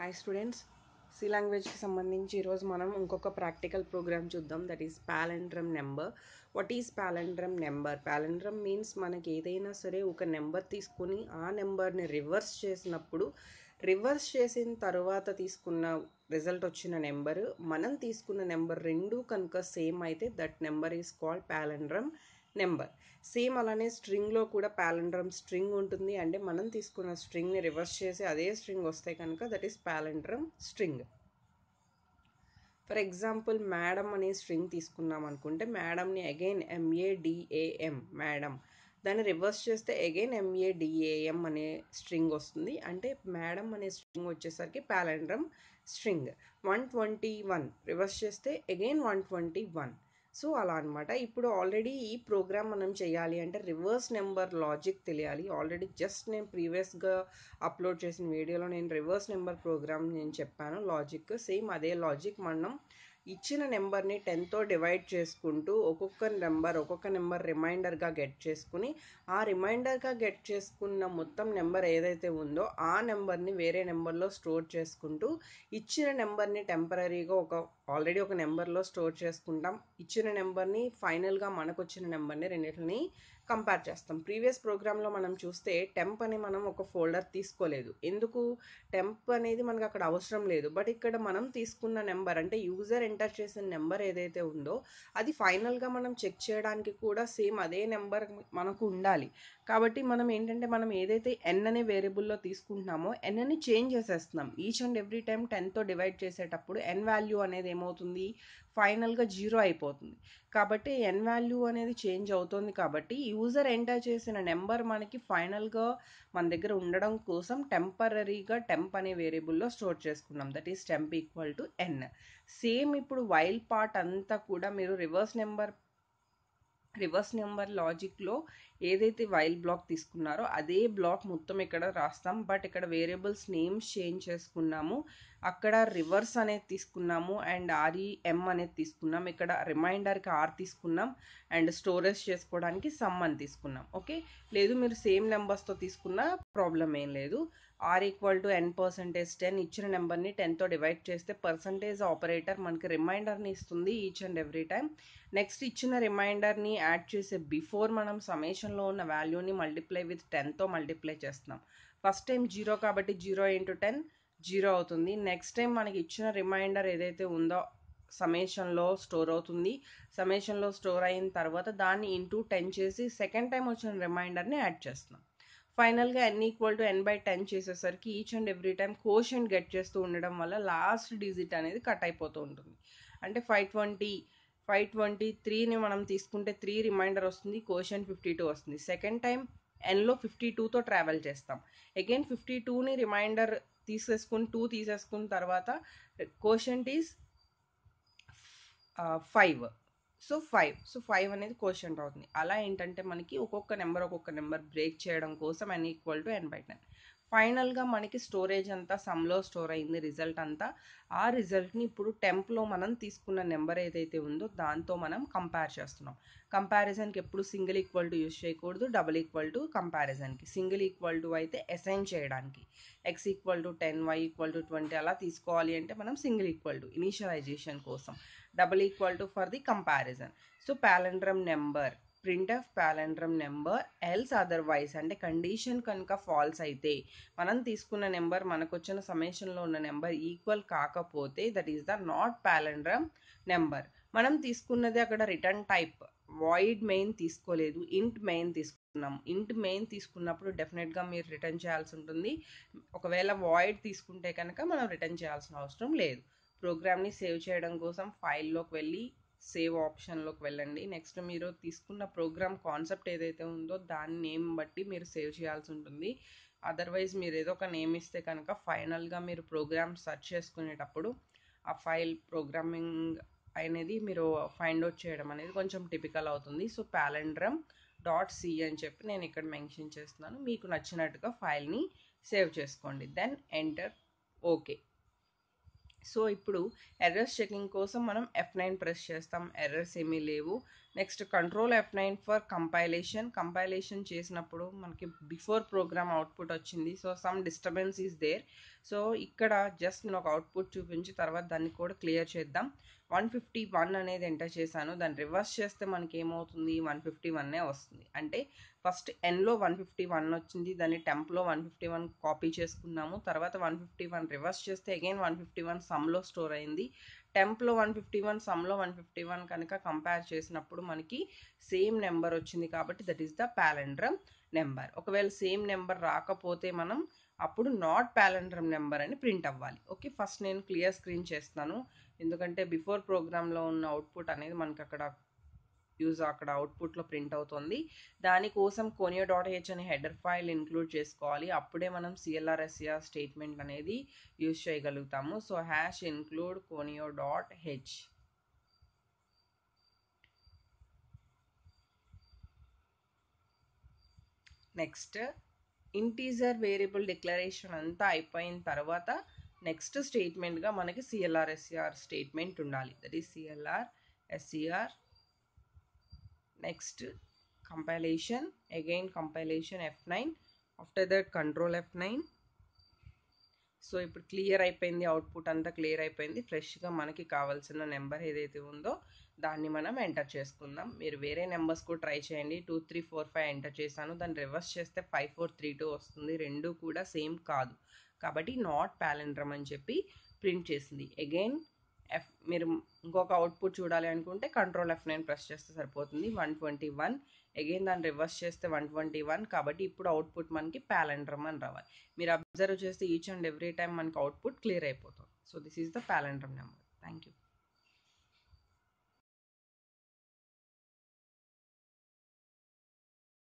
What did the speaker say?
hi students see లాంగ్వేజ్కి సంబంధించి ఈరోజు మనం ఇంకొక ప్రాక్టికల్ ప్రోగ్రామ్ చూద్దాం that is palindrome number what is palindrome number palindrome means మనకి ఏదైనా సరే ఒక నెంబర్ తీసుకుని ఆ నెంబర్ని రివర్స్ చేసినప్పుడు రివర్స్ చేసిన తర్వాత తీసుకున్న రిజల్ట్ వచ్చిన నెంబర్ మనం తీసుకున్న నెంబర్ రెండు కనుక సేమ్ అయితే that number is called palindrome number same అలానే స్ట్రింగ్లో కూడా ప్యాలెండ్రమ్ స్ట్రింగ్ ఉంటుంది అంటే మనం తీసుకున్న స్ట్రింగ్ని రివర్స్ చేసి అదే స్ట్రింగ్ వస్తే కనుక that is palindrome string for example madam అనే స్ట్రింగ్ తీసుకున్నాం అనుకుంటే మేడంని అగైన్ ఎంఏడిఏఎం మేడం దాన్ని రివర్స్ చేస్తే అగైన్ ఎంఏడిఏఎం అనే స్ట్రింగ్ వస్తుంది అంటే మేడం అనే స్ట్రింగ్ వచ్చేసరికి palindrome string one twenty one reverse చేస్తే again one twenty one so అలా అనమాట ఇప్పుడు ఆల్రెడీ ఈ ప్రోగ్రామ్ మనం చేయాలి అంటే రివర్స్ నెంబర్ లాజిక్ తెలియాలి ఆల్రెడీ జస్ట్ నేను ప్రీవియస్గా అప్లోడ్ చేసిన వీడియోలో నేను రివర్స్ నెంబర్ ప్రోగ్రామ్ నేను చెప్పాను లాజిక్ సేమ్ అదే లాజిక్ మనం ఇచ్చిన నెంబర్ని టెన్తో డివైడ్ చేసుకుంటూ ఒక్కొక్క నెంబర్ ఒక్కొక్క నెంబర్ రిమైండర్గా గెట్ చేసుకుని ఆ రిమైండర్గా గెట్ చేసుకున్న మొత్తం నెంబర్ ఏదైతే ఉందో ఆ నెంబర్ని వేరే నెంబర్లో స్టోర్ చేసుకుంటూ ఇచ్చిన నెంబర్ని టెంపరీగా ఒక ఆల్రెడీ ఒక నెంబర్లో స్టోర్ చేసుకుంటాం ఇచ్చిన నెంబర్ని ఫైనల్గా మనకు వచ్చిన నెంబర్ని రెండింటిని కంపేర్ చేస్తాం ప్రీవియస్ ప్రోగ్రాంలో మనం చూస్తే టెంప్ అని మనం ఒక ఫోల్డర్ తీసుకోలేదు ఎందుకు టెంప్ అనేది మనకు అక్కడ అవసరం లేదు బట్ ఇక్కడ మనం తీసుకున్న నెంబర్ అంటే యూజర్ ఎంటర్ చేసిన నెంబర్ ఏదైతే ఉందో అది ఫైనల్గా మనం చెక్ చేయడానికి కూడా సేమ్ అదే నెంబర్ మనకు ఉండాలి కాబట్టి మనం ఏంటంటే మనం ఏదైతే ఎన్ అనే వేరియబుల్లో తీసుకుంటున్నామో ఎన్ని చేంజ్ చేసేస్తున్నాం ఈచ్ అండ్ ఎవ్రీ టైం టెన్తో డివైడ్ చేసేటప్పుడు ఎన్ వాల్యూ అనేది ఏమవుతుంది ఫైనల్గా జీరో అయిపోతుంది కాబట్టి ఎన్ వాల్యూ అనేది చేంజ్ అవుతుంది కాబట్టి యూజర్ ఎంటర్ చేసిన నెంబర్ మనకి ఫైనల్గా మన దగ్గర ఉండడం కోసం టెంపరీగా టెంప్ అనే వేరియబుల్లో స్టోర్ చేసుకున్నాం that is temp equal to N same ఇప్పుడు వైల్ పార్ట్ అంతా కూడా మీరు రివర్స్ నెంబర్ రివర్స్ నెంబర్ లాజిక్లో ఏదైతే వైల్ బ్లాక్ తీసుకున్నారో అదే బ్లాక్ మొత్తం ఇక్కడ రాస్తాం బట్ ఇక్కడ వేరియబుల్స్ నేమ్స్ చేంజ్ చేసుకున్నాము అక్కడ రివర్స్ అనేది తీసుకున్నాము అండ్ ఆర్ఈఎం అనేది తీసుకున్నాం ఇక్కడ రిమైండర్కి ఆర్ తీసుకున్నాం అండ్ స్టోరేజ్ చేసుకోవడానికి సమ్ అని తీసుకున్నాం ఓకే లేదు మీరు సేమ్ నెంబర్స్తో తీసుకున్న ప్రాబ్లం ఏం లేదు R equal to N percentage ten ఇచ్చిన నెంబర్ని టెన్తో డివైడ్ చేస్తే పర్సంటేజ్ ఆపరేటర్ మనకి రిమైండర్ని ఇస్తుంది each and every time next ఇచ్చిన రిమైండర్ని యాడ్ చేసే బిఫోర్ మనం సమేషన్లో ఉన్న వాల్యూని మల్టిప్లై విత్ టెన్తో మల్టిప్లై చేస్తున్నాం ఫస్ట్ టైం జీరో కాబట్టి జీరో ఇంటూ టెన్ జీరో అవుతుంది నెక్స్ట్ టైం మనకి ఇచ్చిన రిమైండర్ ఏదైతే ఉందో సమేషన్లో స్టోర్ అవుతుంది సమేషన్లో స్టోర్ అయిన తర్వాత దాన్ని ఇంటూ టెన్ చేసి సెకండ్ టైం వచ్చిన రిమైండర్ని యాడ్ చేస్తున్నాం ఫైనల్గా N equal to N by ten చేసేసరికి each and every time quotient get చేస్తూ ఉండడం వల్ల లాస్ట్ డిజిట్ అనేది కట్ అయిపోతూ ఉంటుంది అంటే ఫైవ్ ట్వంటీ ఫైవ్ ట్వంటీ త్రీని మనం తీసుకుంటే త్రీ రిమైండర్ వస్తుంది కోషన్ ఫిఫ్టీ టూ వస్తుంది సెకండ్ టైం ఎన్లో ఫిఫ్టీ టూతో ట్రావెల్ చేస్తాం అగైన్ ఫిఫ్టీ టూని రిమైండర్ తీసేసుకుని టూ తీసేసుకున్న తర్వాత quotient is five so five so five అనేది కోషంట్ అవుతుంది అలా ఏంటంటే మనకి ఒక్కొక్క నెంబర్ ఒక్కొక్క నెంబర్ బ్రేక్ చేయడం కోసం N equal to N by ten ఫైనల్గా మనకి స్టోరేజ్ అంతా సమ్లో స్టోర్ అయింది రిజల్ట్ అంతా ఆ రిజల్ట్ని ఇప్పుడు టెంప్లో మనం తీసుకున్న నెంబర్ ఏదైతే ఉందో దాంతో మనం కంపేర్ చేస్తున్నాం కంపారిజన్కి ఎప్పుడు సింగిల్ ఈక్వల్ టు యూస్ చేయకూడదు డబుల్ ఈక్వల్ టు కంపారిజన్కి సింగిల్ ఈక్వల్ టు అయితే అసైన్ చేయడానికి X equal to ten Y equal to twenty అలా తీసుకోవాలి అంటే మనం సింగిల్ ఈక్వల్ టు ఇనిషియలైజేషన్ కోసం double equal to for the comparison so palindrome number print of palindrome number else otherwise అంటే condition కనుక false అయితే మనం తీసుకున్న నెంబర్ మనకు వచ్చిన సమేషన్లో ఉన్న నెంబర్ ఈక్వల్ కాకపోతే that is the not palindrome number మనం తీసుకున్నది అక్కడ రిటర్న్ టైప్ వాయిడ్ మెయిన్ తీసుకోలేదు ఇంట్ మెయిన్ తీసుకున్నాం ఇంట్ మెయిన్ తీసుకున్నప్పుడు డెఫినెట్గా మీరు రిటర్న్ చేయాల్సి ఉంటుంది ఒకవేళ వాయిడ్ తీసుకుంటే కనుక మనం రిటర్న్ చేయాల్సిన అవసరం లేదు ప్రోగ్రామ్ని సేవ్ చేయడం కోసం ఫైల్లోకి వెళ్ళి సేవ్ ఆప్షన్లోకి వెళ్ళండి నెక్స్ట్ మీరు తీసుకున్న ప్రోగ్రామ్ కాన్సెప్ట్ ఏదైతే ఉందో దాని నేమ్ బట్టి మీరు సేవ్ చేయాల్సి ఉంటుంది అదర్వైజ్ మీరు ఏదో ఒక నేమ్ ఇస్తే కనుక ఫైనల్గా మీరు ప్రోగ్రామ్ సెర్చ్ చేసుకునేటప్పుడు ఆ ఫైల్ ప్రోగ్రామింగ్ అనేది మీరు ఫైండ్ అవుట్ చేయడం అనేది కొంచెం టిపికల్ అవుతుంది సో ప్యాలెండ్రమ్ డాట్ సి అని చెప్పి నేను ఇక్కడ మెన్షన్ చేస్తున్నాను మీకు నచ్చినట్టుగా ఫైల్ని సేవ్ చేసుకోండి దెన్ ఎంటర్ ఓకే సో ఇప్పుడు ఎర్రర్స్ చెకింగ్ కోసం మనం ఎఫ్ నైన్ ప్రెస్ చేస్తాం ఎర్రర్స్ ఏమీ లేవు next control F nine for compilation compilation చేసినప్పుడు మనకి బిఫోర్ ప్రోగ్రామ్ అవుట్పుట్ వచ్చింది so some disturbance is there so ఇక్కడ జస్ట్ నేను ఒక అవుట్పుట్ చూపించి తర్వాత దాన్ని కూడా క్లియర్ చేద్దాం వన్ ఫిఫ్టీ వన్ అనేది ఎంటర్ చేశాను దాన్ని రివర్స్ చేస్తే మనకి ఏమవుతుంది వన్ ఫిఫ్టీ వన్నే వస్తుంది అంటే ఫస్ట్ ఎన్లో వన్ ఫిఫ్టీ వన్ వచ్చింది దాన్ని టెంప్లో వన్ ఫిఫ్టీ వన్ కాపీ చేసుకున్నాము తర్వాత వన్ ఫిఫ్టీ వన్ రివర్స్ చేస్తే అగైన్ వన్ ఫిఫ్టీ వన్ సమ్లో స్టోర్ అయింది టెంప్లో వన్ ఫిఫ్టీ వన్ సమ్లో వన్ ఫిఫ్టీ వన్ కనుక కంపేర్ చేసినప్పుడు మనకి సేమ్ నెంబర్ వచ్చింది కాబట్టి that is the palindrome number ఒకవేళ సేమ్ నెంబర్ రాకపోతే మనం అప్పుడు నాట్ ప్యాలెండ్రమ్ నెంబర్ అని ప్రింట్ అవ్వాలి ఓకే ఫస్ట్ నేను క్లియర్ స్క్రీన్ చేస్తాను ఎందుకంటే బిఫోర్ ప్రోగ్రామ్లో ఉన్న అవుట్పుట్ అనేది మనకి అక్కడ యూజ్ అక్కడ అవుట్పుట్లో ప్రింట్ అవుతుంది దానికోసం కోనియో డాట్ హెచ్ అనే హెడర్ ఫైల్ ఇంక్లూడ్ చేసుకోవాలి అప్పుడే మనం సిఎల్ఆర్ ఎస్సిఆర్ స్టేట్మెంట్ అనేది యూజ్ చేయగలుగుతాము so hash include conio dot h next integer variable declaration అంతా అయిపోయిన తర్వాత నెక్స్ట్ స్టేట్మెంట్గా మనకి సిఎల్ఆర్ ఎస్సిఆర్ స్టేట్మెంట్ ఉండాలి that is clr scr next compilation again compilation f9 after that control f9 so ఇప్పుడు clear అయిపోయింది అవుట్పుట్ అంతా క్లియర్ అయిపోయింది ఫ్రెష్గా మనకి కావాల్సిన నెంబర్ ఏదైతే ఉందో దాన్ని మనం ఎంటర్ చేసుకుందాం మీరు వేరే నెంబర్స్ కూడా ట్రై చేయండి two three four five enter చేశాను దాన్ని రివర్స్ చేస్తే ఫైవ్ ఫోర్ త్రీ టూ వస్తుంది రెండు కూడా సేమ్ కాదు కాబట్టి నాట్ ప్యాలెండ్రమ్ అని చెప్పి ప్రింట్ చేసింది అగైన్ ఎఫ్ మీరు ఇంకొక అవుట్పుట్ చూడాలి అనుకుంటే కంట్రోల్ ఎఫ్ నైన్ ప్రెస్ చేస్తే సరిపోతుంది వన్ ట్వంటీ వన్ అగైన్ దాన్ని రివర్స్ చేస్తే వన్ ట్వంటీ వన్ కాబట్టి ఇప్పుడు అవుట్పుట్ మనకి ప్యాలెండ్రమ్ అని రావాలి మీరు అబ్జర్వ్ చేస్తే ఈచ్ అండ్ ఎవ్రీ టైం మనకి అవుట్పుట్ క్లియర్ అయిపోతుంది so this is the palindrome number thank you